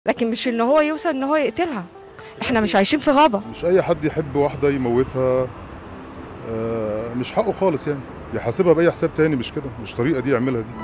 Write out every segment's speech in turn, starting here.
لكن مش ان هو يوصل ان هو يقتلها احنا مش عايشين في غابه مش اي حد يحب واحده يموتها آه، مش حقه خالص يعني يحاسبها باي حساب تاني مش كده مش طريقه دي يعملها دي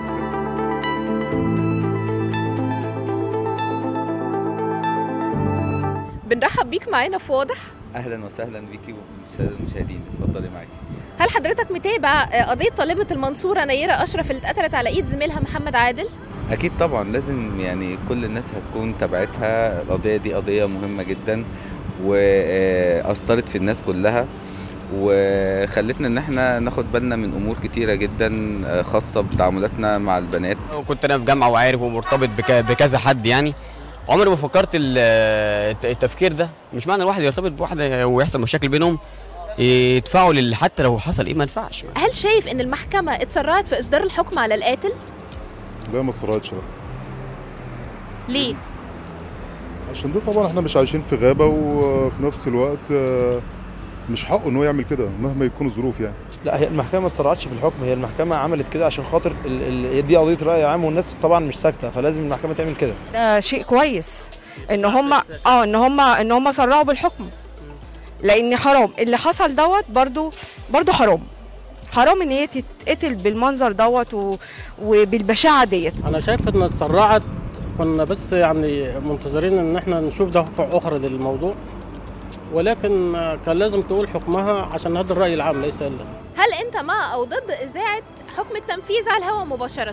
بنرحب بيك معانا في واضح اهلا وسهلا بيكي وبالساده المشاهدين اتفضلي معاكي هل حضرتك متابع قضيه طالبه المنصوره نيره اشرف اللي اتقتلت على ايد زميلها محمد عادل اكيد طبعا لازم يعني كل الناس هتكون تابعتها القضيه دي قضيه مهمه جدا واثرت في الناس كلها وخلتنا ان احنا ناخد بالنا من امور كتيره جدا خاصه بتعاملاتنا مع البنات وكنت انا في جامعه وعارف ومرتبط بك- بكذا حد يعني عمري ما فكرت ال- الت- التفكير ده مش معنى الواحد يرتبط بواحده ويحصل مشاكل بينهم يدفعوا لل- حتى لو حصل ايه ما ينفعش هل شايف ان المحكمه اتسرعت في اصدار الحكم على القاتل لا ما صرعتش لا. ليه عشان ده طبعا احنا مش عايشين في غابه وفي نفس الوقت آه، مش حقه ان هو يعمل كده مهما يكون الظروف يعني لا هي المحكمه ما اتسرعتش في الحكم هي المحكمه عملت كده عشان خاطر ال ال دي قضيه راي عام والناس طبعا مش ساكته فلازم المحكمه تعمل كده ده شيء كويس ان هم اه ان هم ان هم سرعوا بالحكم لان حرام اللي حصل دوت برضو برضو حرام حرام ان هي تتقتل بالمنظر دوت و- وبالبشاعه ديت انا شايف ان اتسرعت كنا بس يعني منتظرين ان احنا نشوف دفع اخرى للموضوع ولكن كان لازم تقول حكمها عشان هذا الراي العام ليس الا هل انت مع او ضد اذاعه حكم التنفيذ على الهواء مباشره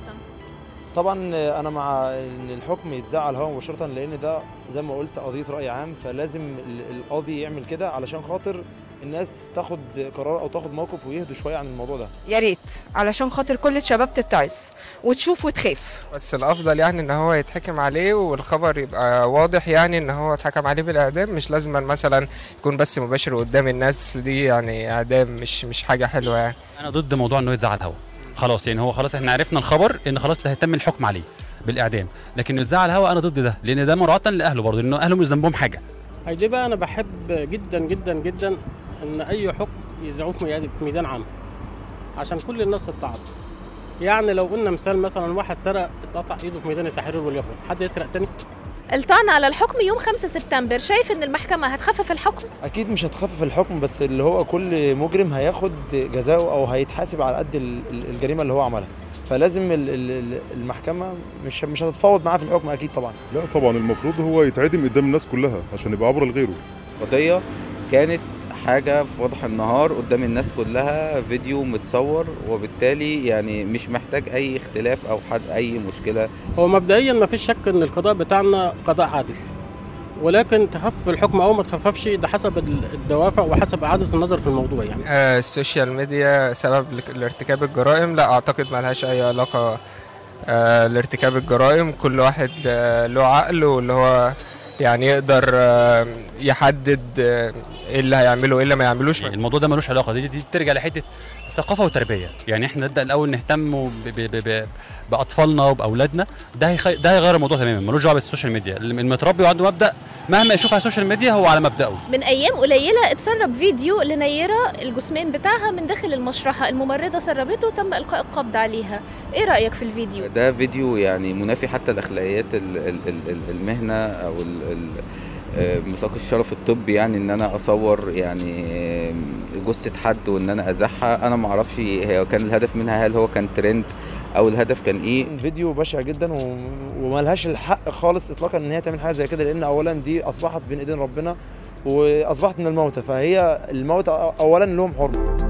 طبعا انا مع ان الحكم يتذاع على الهواء مباشره لان ده زي ما قلت قضيه راي عام فلازم ال- القاضي يعمل كده علشان خاطر الناس تاخد قرار او تاخد موقف ويهدوا شويه عن الموضوع ده يا ريت علشان خاطر كل الشباب تتعظ وتشوف وتخاف بس الافضل يعني ان هو يتحكم عليه والخبر يبقى واضح يعني ان هو اتحكم عليه بالاعدام مش لازم مثلا يكون بس مباشر قدام الناس دي يعني اعدام مش مش حاجه حلوه يعني انا ضد موضوع انه يتذاع على الهواء خلاص يعني هو خلاص احنا عرفنا الخبر ان خلاص ده هيتم الحكم عليه بالاعدام لكن يتذاع على الهواء انا ضد ده لان ده مراعاه لاهله برضه لانه اهله مش ذنبهم حاجه دي بقى انا بحب جدا جدا جدا ان اي حكم يذاعوه في ميدان- في ميدان عام عشان كل الناس تتعظ يعني لو قلنا مثال مثلا واحد سرق اتقطع ايده في ميدان التحرير وليكن حد يسرق تاني الطعن على الحكم يوم 5 سبتمبر شايف ان المحكمه هتخفف الحكم اكيد مش هتخفف الحكم بس اللي هو كل مجرم هياخد جزاؤه او هيتحاسب على قد ال- ال- الجريمه اللي هو عملها فلازم ال- ال- المحكمه مش مش هتتفاوض معاه في الحكم اكيد طبعا لا طبعا المفروض هو يتعدم قدام الناس كلها عشان يبقى عبره لغيره قضيه كانت حاجه في وضح النهار قدام الناس كلها فيديو متصور وبالتالي يعني مش محتاج اي اختلاف او حد اي مشكله هو مبدئيا ما فيش شك ان القضاء بتاعنا قضاء عادل ولكن تخفف الحكم او ما تخففش ده حسب الدوافع وحسب اعاده النظر في الموضوع يعني آه السوشيال ميديا سبب لك- لارتكاب الجرائم لا اعتقد ما لهاش اي علاقه آه لارتكاب الجرائم كل واحد آه له عقل واللي هو يعني يقدر آه يحدد آه، ايه اللي هيعمله وايه اللي ما يعملوش يعني الموضوع ده ملوش علاقه دي, دي ترجع لحته ثقافه وتربيه يعني احنا نبدا الاول نهتم ب ب ب ب باطفالنا وباولادنا ده هيخ... ده هيغير الموضوع تماما ملوش دعوه بالسوشيال ميديا المتربي وعنده مبدا مهما يشوف على السوشيال ميديا هو على مبداه من ايام قليله اتسرب فيديو لنيره الجثمان بتاعها من داخل المشرحه الممرضه سربته وتم القاء القبض عليها ايه رايك في الفيديو ده فيديو يعني منافي حتى لاخلاقيات ال- ال- ال- ال- المهنه او ال- ال- آه، ميثاق الشرف الطبي يعني ان انا اصور يعني آه، جثه حد وان انا ازحها انا ما اعرفش هي كان الهدف منها هل هو كان ترند او الهدف كان ايه فيديو بشع جدا و... وملهاش الحق خالص اطلاقا ان هي تعمل حاجه زي كده لان اولا دي اصبحت بين ايدين ربنا واصبحت من الموتى فهي الموتى اولا لهم حرمه